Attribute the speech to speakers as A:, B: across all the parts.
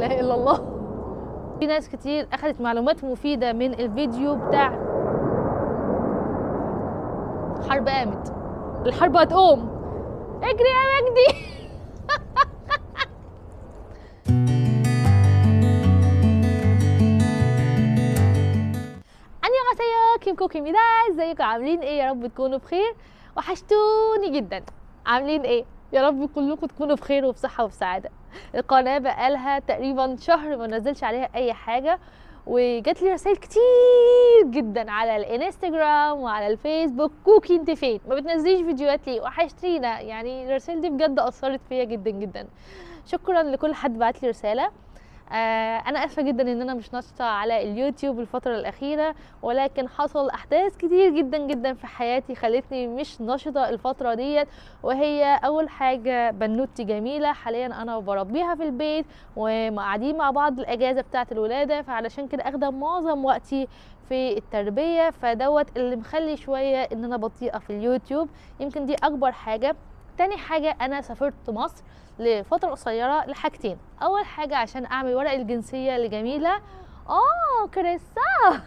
A: اله الا الله في ناس كتير اخذت معلومات مفيده من الفيديو بتاع الحرب قامت الحرب هتقوم اجري يا مجدي 안녕하세요 김코키입니다 ازيكم عاملين ايه يا رب تكونوا بخير وحشتوني جدا عاملين ايه يا رب كلكم تكونوا بخير وبصحه وبسعاده القناه بقالها تقريبا شهر ما نزلش عليها اي حاجه وجات لي رسائل كتير جدا على الانستجرام وعلى الفيسبوك كوكي انت فين ما بتنزليش فيديوهات ليه وحشتينا يعني الرسائل دي بجد اثرت فيا جدا جدا شكرا لكل حد بعت لي رساله آه انا اسفه جدا ان انا مش ناشطه على اليوتيوب الفتره الاخيره ولكن حصل احداث كتير جدا جدا في حياتي خلتني مش ناشطه الفتره ديت وهي اول حاجه بنوتي جميله حاليا انا بربيها في البيت وقاعدين مع بعض الاجازه بتاعه الولاده فعلشان كده اخده معظم وقتي في التربيه فدوت اللي مخلي شويه ان انا بطيئه في اليوتيوب يمكن دي اكبر حاجه تاني حاجة أنا سافرت مصر لفترة قصيرة لحاجتين أول حاجة عشان أعمل ورق الجنسية لجميلة آه كريسا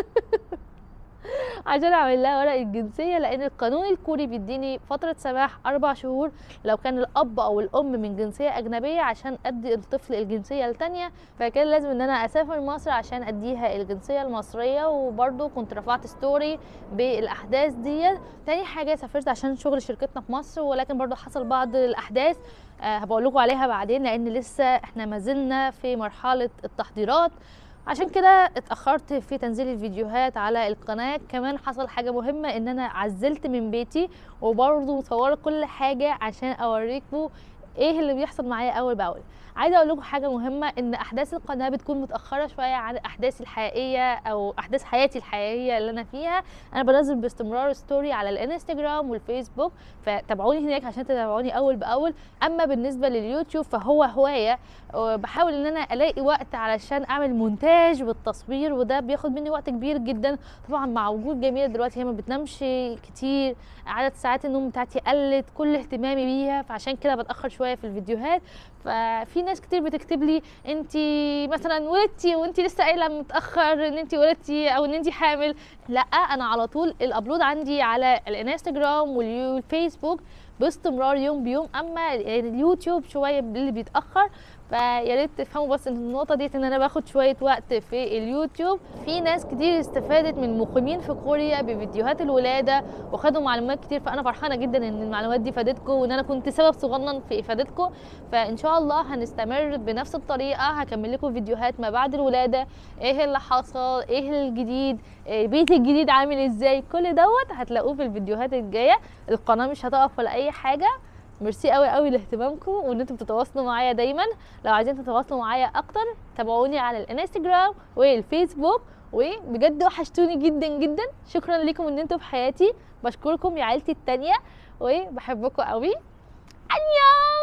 A: عشان اعمل لها ورق الجنسيه لان القانون الكوري بيديني فتره سماح اربع شهور لو كان الاب او الام من جنسيه اجنبيه عشان ادي الطفل الجنسيه التانية فكان لازم ان انا اسافر مصر عشان اديها الجنسيه المصريه وبرده كنت رفعت ستوري بالاحداث ديت تاني حاجه سافرت عشان شغل شركتنا في مصر ولكن برضو حصل بعض الاحداث أه هبقول لكم عليها بعدين لان لسه احنا ما زلنا في مرحله التحضيرات عشان كده اتاخرت في تنزيل الفيديوهات على القناه كمان حصل حاجه مهمه ان انا عزلت من بيتي وبرضه مصوره كل حاجه عشان اوريكم ايه اللي بيحصل معايا اول باول عايزه اقول لكم حاجه مهمه ان احداث القناه بتكون متاخره شويه عن الاحداث الحقيقيه او احداث حياتي الحقيقيه اللي انا فيها انا بنزل باستمرار ستوري على الانستجرام والفيسبوك فتابعوني هناك عشان تتابعوني اول باول اما بالنسبه لليوتيوب فهو هوايه بحاول ان انا الاقي وقت علشان اعمل مونتاج والتصوير وده بياخد مني وقت كبير جدا طبعا مع وجود جميله دلوقتي هي ما بتنامش كتير عدد ساعات النوم بتاعتي قلت كل اهتمامي بيها فعشان كده بتاخر شويه في الفيديوهات ففي ناس كتير بتكتب لي انت مثلا ولدتي وانت لسه قايله متاخر ان انت ولدتي او ان انت حامل لا انا على طول الابلود عندي على الانستجرام والفيسبوك باستمرار يوم بيوم اما اليوتيوب شويه اللي بيتاخر فيا ريت تفهموا بس ان النقطه ديت ان انا باخد شويه وقت في اليوتيوب في ناس كتير استفادت من مقيمين في كوريا بفيديوهات الولاده وخدوا معلومات كتير فانا فرحانه جدا ان المعلومات دي فادتكم وان انا كنت سبب صغنن في افادتكم فان شاء الله هنستمر بنفس الطريقه هكمل لكم فيديوهات ما بعد الولاده ايه اللي حصل ايه الجديد إيه بيتي الجديد عامل ازاي كل دوت هتلاقوه في الفيديوهات الجايه القناه مش هتقف ولا اي حاجه ميرسي قوي قوي لاهتمامكم وان انتم بتتواصلوا معايا دايما لو عايزين تتواصلوا معايا اكتر تابعوني على الانستجرام والفيسبوك وبجد وحشتوني جدا جدا شكرا لكم ان انتم في حياتي بشكركم يا عيلتي التانية وبحبكم قوي انيو